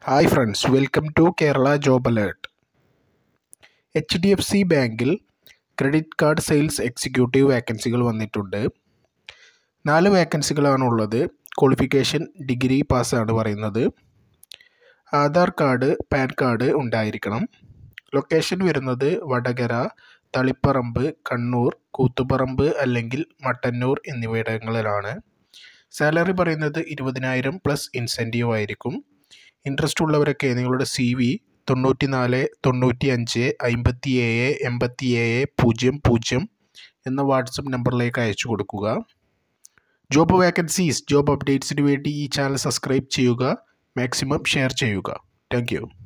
hi friends welcome to Kerala job alert H D F C ബാങ്കിൽ credit card sales executive വേക്കൻസികൾ വന്നിട്ടുണ്ട് നാല് വേക്കൻസികളാണ് ഉള്ളത് ക്വാളിഫിക്കേഷൻ ഡിഗ്രി പാസ്സാണ് പറയുന്നത് ആധാർ കാർഡ് പാൻ കാർഡ് ഉണ്ടായിരിക്കണം ലൊക്കേഷൻ വരുന്നത് വടകര തളിപ്പറമ്പ് കണ്ണൂർ കൂത്തുപറമ്പ് അല്ലെങ്കിൽ മട്ടന്നൂർ എന്നിവിടങ്ങളിലാണ് സാലറി പറയുന്നത് ഇരുപതിനായിരം പ്ലസ് ഇൻസെൻറ്റീവ് ആയിരിക്കും ഇൻട്രസ്റ്റ് ഉള്ളവരൊക്കെ നിങ്ങളുടെ സി വി തൊണ്ണൂറ്റി നാല് തൊണ്ണൂറ്റി അഞ്ച് അമ്പത്തി ഏഴ് എൺപത്തി ഏഴ് പൂജ്യം പൂജ്യം എന്ന വാട്സപ്പ് നമ്പറിലേക്ക് അയച്ചു കൊടുക്കുക ജോബ് വേക്കൻസീസ് ജോബ് അപ്ഡേറ്റ്സിന് വേണ്ടി ഈ ചാനൽ സബ്സ്ക്രൈബ് ചെയ്യുക മാക്സിമം ഷെയർ ചെയ്യുക താങ്ക്